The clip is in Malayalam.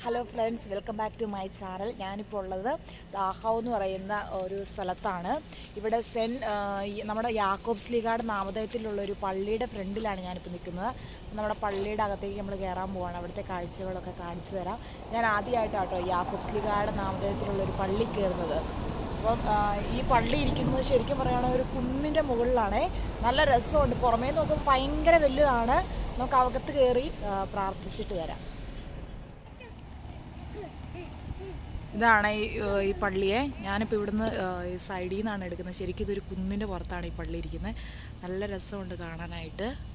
hello friends welcome back to my channel ഞാനിപ്പോൾ ഉള്ളത് ദാഹവ് എന്ന് പറയുന്ന ഒരു സ്ഥലത്താണ് ഇവിടെ സെൻ ആ, ഈ നമ്മുടെ യാക്കോബ്സ് ലീഗാട് നാമധേയത്തിലുള്ള ഒരു പള്ളിയുടെ ഫ്രണ്ടിലാണ് ഞാനിപ്പോൾ നിൽക്കുന്നത് നമ്മുടെ പള്ളിയുടെ അകത്തേക്ക് നമ്മൾ കയറാൻ പോവാണ് അവിടുത്തെ കാഴ്ചകളൊക്കെ കാണിച്ചു തരാം ഞാൻ ആദ്യമായിട്ടാട്ടോ യാക്കോബ്സ് ലീഗാട് നാമധേയത്തിലുള്ള ഒരു പള്ളി കയറുന്നത് അപ്പം ആ, ഈ പള്ളി ഇരിക്കുന്നത് ശരിക്കും പറയുകയാണെങ്കിൽ ഒരു കുന്നിൻ്റെ മുകളിലാണേ നല്ല രസമുണ്ട് പുറമേ നോക്കുമ്പോൾ ഭയങ്കര വലുതാണ് നമുക്ക് അകത്ത് കയറി ആ, പ്രാർത്ഥിച്ചിട്ട് വരാം ഇതാണ് ഈ ഏഹ്, ഈ പള്ളിയെ ഞാനിപ്പോൾ ഇവിടുന്ന് ഏഹ്, ഈ സൈഡിൽ നിന്നാണ് എടുക്കുന്നത് ശരിക്കും ഇതൊരു കുന്നിൻ്റെ പുറത്താണ് ഈ പള്ളി ഇരിക്കുന്നത് നല്ല രസമുണ്ട് കാണാനായിട്ട്